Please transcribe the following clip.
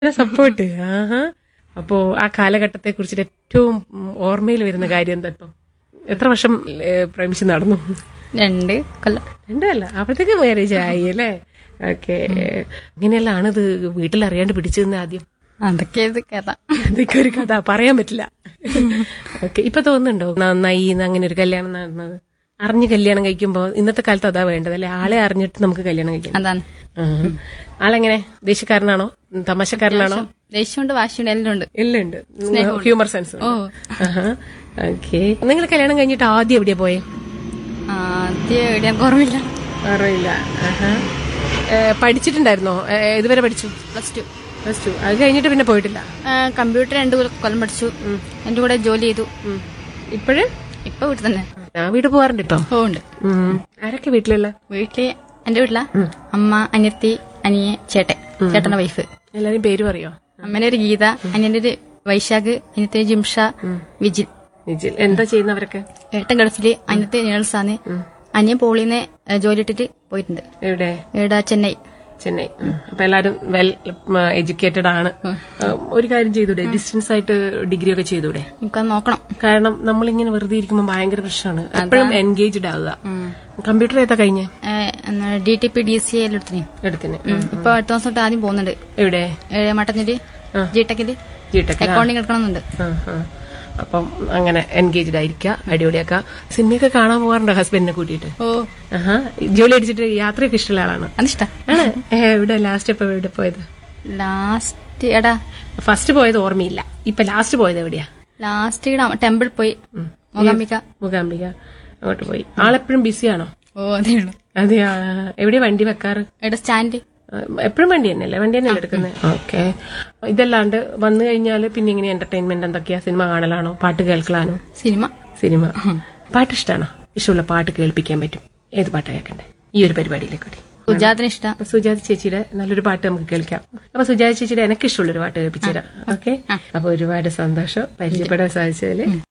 Support ആഹാ അപ്പോ ആ കാലഘട്ടത്തെ കുറിച്ചിട്ട് ഏറ്റവും ഉം, ഓർമ്മയിൽ വരുന്ന കാര്യം എന്താ ഇപ്പം എത്ര വർഷം ഏ, പ്രേമിച്ച് നടന്നു രണ്ട് കൊല്ലം രണ്ടല്ല അപ്പോഴത്തേക്ക് മാരേജ് ആയി അല്ലേ ഓക്കെ ഇങ്ങനെയല്ലാണ് ഇത് വീട്ടിൽ അറിയാണ്ട് പിടിച്ചതെന്ന് ആദ്യം അതൊക്കെ ഇത് കഥ അതൊക്കെ ഒരു കഥ പറയാൻ പറ്റില്ല ഓക്കെ ഇപ്പൊ തോന്നുന്നുണ്ടോ നന്നായി ഇന്ന് അങ്ങനെ ഒരു കല്യാണം നടന്നത് അറിഞ്ഞ് കല്യാണം കഴിക്കുമ്പോ ഇന്നത്തെ കാലത്ത് അതാ വേണ്ടത് അല്ലെ ആളെ അറിഞ്ഞിട്ട് നമുക്ക് കല്യാണം കഴിക്കാം അതാണ് ആ. ആളെങ്ങനെ ദേഷ്യക്കാരനാണോ തമാശക്കാരനാണോ ദേഷ്യമുണ്ട് വാശിയുണ്ട് എല്ലാം ഉണ്ട് എല്ലാം ഉണ്ട് ഹ്യൂമർ സെൻസ് ഓ ഓക്കെ നിങ്ങൾ കല്യാണം കഴിഞ്ഞിട്ട് ആദ്യം എവിടെയാ പോയെ ആദ്യം എവിടെയാ കുറവില്ല അറിയില്ല പഠിച്ചിട്ടുണ്ടായിരുന്നോ ഏ, ഇതുവരെ പഠിച്ചു പ്ലസ് ടു പ്ലസ് ടു അത് കഴിഞ്ഞിട്ട് പിന്നെ പോയിട്ടില്ല കമ്പ്യൂട്ടർ രണ്ട് കൊല്ലം- കൊല്ലം പഠിച്ചു എന്റെ കൂടെ ജോലി ചെയ്തു ഇപ്പോഴ് ഇപ്പൊ വീട്ടിൽ തന്നെ ഞാൻ വീട് പോവാറുണ്ട് ഇപ്പൊ ഓ ഉണ്ട് ഉം. ആരൊക്കെ വീട്ടിലുള്ള വീട്ടില് എന്റെ വീട്ടിലാ അമ്മ അനിയത്തി അനിയെ ചേട്ടൻ ചേട്ടന്റെ വൈഫ് എല്ലാരും പേര് പറയോ അമ്മേന്റെ ഒരു ഗീത അനിയന്റെ ഒരു വൈശാഖ് അനിയത്തെ ജിംഷ വിജിൽ നിജിൽ എന്താ ചെയ്യുന്നവരൊക്കെ ഏട്ടൻ ഗൾഫില് അനിയത്തെ നേഴ്സാണ് അനിയൻ പോളിന്ന് ജോലി ഇട്ടിട്ട് പോയിട്ടുണ്ട് എവിടെ ഇവിടെ ചെന്നൈ ചെന്നൈ ഉം. അപ്പൊ എല്ലാരും വെൽ എഡ്യൂക്കേറ്റഡ് ആണ് ഉം, ഒരു കാര്യം ചെയ്തൂടെ ഡിസ്റ്റൻസ് ആയിട്ട് ഡിഗ്രി ഒക്കെ ചെയ്തൂടെ എനിക്കത് നോക്കണം കാരണം നമ്മളിങ്ങനെ വെറുതെ ഇരിക്കുമ്പോൾ ഭയങ്കര പ്രശ്നമാണ് എപ്പോഴും എൻഗേജ്ഡ് ആവുക കമ്പ്യൂട്ടർ ഏതാ കഴിഞ്ഞേ D T P D C എടുത്തിന് എടുത്തിന് ഇപ്പൊ അടുത്ത ദിവസം തൊട്ട് ആദ്യം പോകുന്നുണ്ട് എവിടെ ഏ, മട്ടന്നില് ജി ടെക്കില് ജിടെക് അക്കൗണ്ടിങ് എടുക്കണമെന്നുണ്ട് അപ്പം അങ്ങനെ എൻഗേജ്ഡ് ആയിരിക്കുക അടിപൊളിയാക്കുക സിനിമയൊക്കെ കാണാൻ പോകാറുണ്ടോ ഹസ്ബൻഡിനെ കൂട്ടിയിട്ട് ഓ ആഹാ ജോലി അടിച്ചിട്ട് യാത്രയൊക്കെ ഇഷ്ടമുള്ള ആളാണ് അതിഷ്ട ആണ് ഏ, എവിടെ ലാസ്റ്റ് ഇപ്പൊ എവിടെ പോയത് ലാസ്റ്റ് എടാ ഫസ്റ്റ് പോയത് ഓർമ്മയില്ല ഇപ്പൊ ലാസ്റ്റ് പോയത് എവിടെയാ ലാസ്റ്റ് ടെമ്പിൾ പോയി മൂകാംബിക മൂകാംബിക അങ്ങോട്ട് പോയി ആളെപ്പോഴും ബിസിയാണോ ഓ അതേ ഉള്ളു അതെ എവിടെയാ വണ്ടി വെക്കാറ് എവിടെ സ്റ്റാൻഡ് എപ്പോഴും വണ്ടി തന്നെയല്ലേ വണ്ടി തന്നെയല്ലേ എടുക്കുന്നത് ഓക്കെ ഇതല്ലാണ്ട് വന്നു കഴിഞ്ഞാൽ പിന്നെ ഇങ്ങനെ എന്റർടൈൻമെന്റ് എന്തൊക്കെയാ സിനിമ കാണലാണോ പാട്ട് കേൾക്കലാണോ സിനിമ സിനിമ പാട്ട് ഇഷ്ടമാണോ ഇഷ്ടമുള്ള പാട്ട് കേൾപ്പിക്കാൻ പറ്റും ഏത് പാട്ടാ കേൾക്കണ്ടേ ഈ ഒരു പരിപാടിയിലേക്ക് കൂടി സുജാതിന് ഇഷ്ടം അപ്പൊ സുജാത ചേച്ചിയുടെ നല്ലൊരു പാട്ട് നമുക്ക് കേൾക്കാം അപ്പൊ സുജാത ചേച്ചിയുടെ എനിക്ക് ഇഷ്ടമുള്ള ഒരു പാട്ട് കേൾപ്പിച്ചു തരാം ഓക്കെ അപ്പൊ ഒരുപാട് സന്തോഷം പരിചയപ്പെടാൻ സാധിച്ചതിൽ